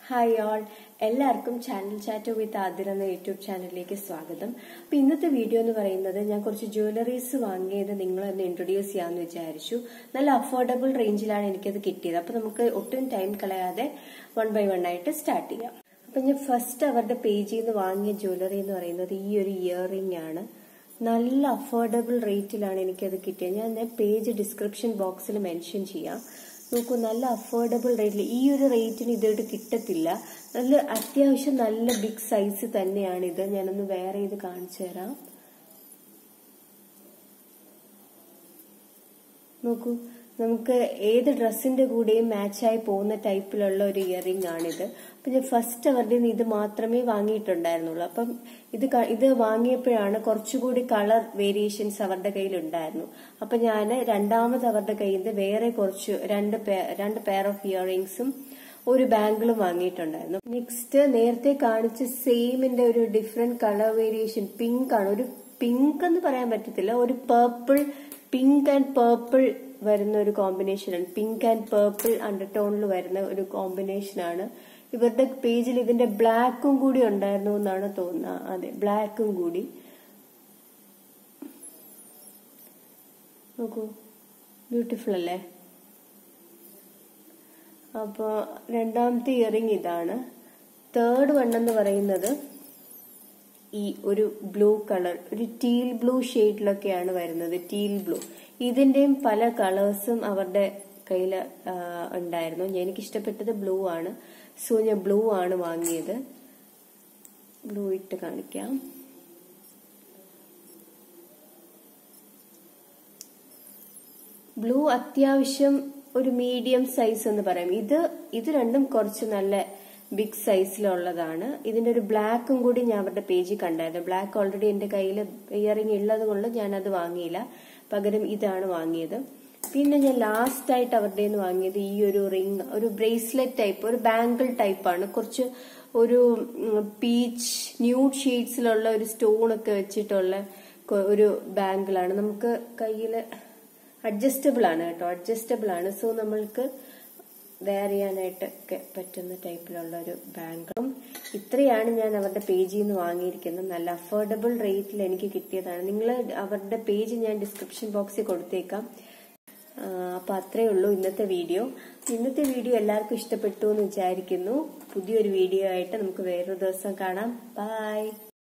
hi all എല്ലാവർക്കും channel chat with Athira എന്ന YouTube ചാനലിലേക്ക് സ്വാഗതം അപ്പൊ ഇന്നത്തെ വീഡിയോ എന്ന് പറയുന്നത് ഞാൻ കുറച്ച് ജ്വല്ലറീസ് വാങ്ങിയത് നിങ്ങളൊന്ന് ഇൻട്രൊഡ്യൂസ് ചെയ്യാമെന്ന് വിചാരിച്ചു നല്ല അഫോർഡബിൾ റേഞ്ചിലാണ് എനിക്കത് കിട്ടിയത് അപ്പൊ നമുക്ക് ഒട്ടും ടൈം കളയാതെ വൺ ബൈ വൺ ആയിട്ട് സ്റ്റാർട്ട് ചെയ്യാം അപ്പൊ ഞാൻ ഫസ്റ്റ് അവരുടെ പേജിൽ നിന്ന് വാങ്ങിയ ജ്വല്ലറി എന്ന് പറയുന്നത് ഈ ഒരു ഇയറിംഗ് ആണ് നല്ല അഫോർഡബിൾ റേറ്റിലാണ് എനിക്കത് കിട്ടിയത് ഞാൻ പേജ് ഡിസ്ക്രിപ്ഷൻ ബോക്സിൽ മെൻഷൻ ചെയ്യാം നോക്കൂ നല്ല അഫോർഡബിൾ റേറ്റിൽ ഈ ഒരു റേറ്റിന് ഇതോട്ട് കിട്ടത്തില്ല നല്ല അത്യാവശ്യം നല്ല ബിഗ് സൈസ് തന്നെയാണ് ഇത് ഞാനൊന്ന് വേറെ ഇത് കാണിച്ചു തരാം നോക്കൂ നമുക്ക് ഏത് ഡ്രസ്സിന്റെ കൂടെയും മാച്ചായി പോകുന്ന ടൈപ്പിലുള്ള ഒരു ഇയറിംഗ് ആണിത് അപ്പൊ ഞാൻ ഫസ്റ്റ് അവരുടെ നിന്ന് ഇത് മാത്രമേ വാങ്ങിയിട്ടുണ്ടായിരുന്നുള്ളൂ അപ്പം ഇത് ഇത് വാങ്ങിയപ്പോഴാണ് കുറച്ചുകൂടി കളർ വേരിയേഷൻസ് അവരുടെ കയ്യിൽ ഉണ്ടായിരുന്നു അപ്പൊ ഞാൻ രണ്ടാമത് അവരുടെ കയ്യിൽ നിന്ന് വേറെ കുറച്ച് രണ്ട് രണ്ട് പെയർ ഓഫ് ഇയറിംഗ്സും ഒരു ബാംഗിളും വാങ്ങിയിട്ടുണ്ടായിരുന്നു നെക്സ്റ്റ് നേരത്തെ കാണിച്ച സെയിമിന്റെ ഒരു ഡിഫറെന്റ് കളർ വേരിയേഷൻ പിങ്ക് ആണ് ഒരു പിങ്ക് എന്ന് പറയാൻ പറ്റത്തില്ല ഒരു പേർപ്പിൾ പിങ്ക് ആൻഡ് പേർപ്പിൾ വരുന്ന ഒരു കോമ്പിനേഷനാണ് പിങ്ക് ആൻഡ് പേർപ്പിൾ അണ്ടർടോണിൽ വരുന്ന ഒരു കോമ്പിനേഷനാണ് ഇവരുടെ പേജിൽ ഇതിന്റെ ബ്ലാക്കും കൂടി ഉണ്ടായിരുന്നു എന്നാണ് തോന്നുന്നത് അതെ ബ്ലാക്കും കൂടി നോക്കൂ ബ്യൂട്ടിഫുൾ അല്ലേ അപ്പോ രണ്ടാമത്തെ ഇയറിംഗ് ഇതാണ് തേർഡ് വൺ എന്ന് പറയുന്നത് ഈ ഒരു ബ്ലൂ കളർ ഒരു ടീൽ ബ്ലൂ ഷെയ്ഡിലൊക്കെയാണ് വരുന്നത് ടീൽ ബ്ലൂ ഇതിന്റെയും പല കളേഴ്സും അവരുടെ കയ്യിൽ ഉണ്ടായിരുന്നു എനിക്ക് ഇഷ്ടപ്പെട്ടത് ബ്ലൂ ആണ് സോ ഞാൻ ബ്ലൂ ആണ് വാങ്ങിയത് ബ്ലൂ ഇട്ട് കാണിക്കാം ബ്ലൂ അത്യാവശ്യം ഒരു മീഡിയം സൈസ് എന്ന് പറയാം ഇത് ഇത് രണ്ടും കുറച്ച് നല്ല ബിഗ് സൈസിലുള്ളതാണ് ഇതിന്റെ ഒരു ബ്ലാക്കും കൂടി ഞാൻ അവരുടെ പേജിൽ കണ്ടായിരുന്നു ബ്ലാക്ക് ഓൾറെഡി എന്റെ കയ്യിൽ ഇയറിംഗ് ഉള്ളത് കൊണ്ട് ഞാൻ അത് വാങ്ങിയില്ല പകരം ഇതാണ് വാങ്ങിയത് പിന്നെ ഞാൻ ലാസ്റ്റ് ആയിട്ട് അവരുടെ നിന്ന് വാങ്ങിയത് ഈ ഒരു റിംഗ് ഒരു ബ്രേസ്ലെറ്റ് ടൈപ്പ് ഒരു ബാങ്കിൾ ടൈപ്പാണ് കുറച്ച് ഒരു പീച്ച് ന്യൂഡ് ഷെയ്ഡ്സിലുള്ള ഒരു സ്റ്റോൺ ഒക്കെ വെച്ചിട്ടുള്ള ഒരു ബാങ്കിളാണ് നമുക്ക് കയ്യിൽ അഡ്ജസ്റ്റബിൾ ആണ് കേട്ടോ അഡ്ജസ്റ്റബിൾ ആണ് സോ നമ്മൾക്ക് വെയർ ചെയ്യാനായിട്ടൊക്കെ പറ്റുന്ന ടൈപ്പിലുള്ള ഒരു ബാങ്കും ഇത്രയാണ് ഞാൻ അവരുടെ പേജിൽ നിന്ന് വാങ്ങിയിരിക്കുന്നത് നല്ല അഫോർഡബിൾ റേറ്റിൽ എനിക്ക് കിട്ടിയതാണ് നിങ്ങൾ അവരുടെ പേജ് ഞാൻ ഡിസ്ക്രിപ്ഷൻ ബോക്സിൽ കൊടുത്തേക്കാം അപ്പൊ അത്രേ ഉള്ളൂ ഇന്നത്തെ വീഡിയോ ഇന്നത്തെ വീഡിയോ എല്ലാവർക്കും ഇഷ്ടപ്പെട്ടു എന്ന് വിചാരിക്കുന്നു പുതിയൊരു വീഡിയോ ആയിട്ട് നമുക്ക് വേറൊരു ദിവസം കാണാം ബൈ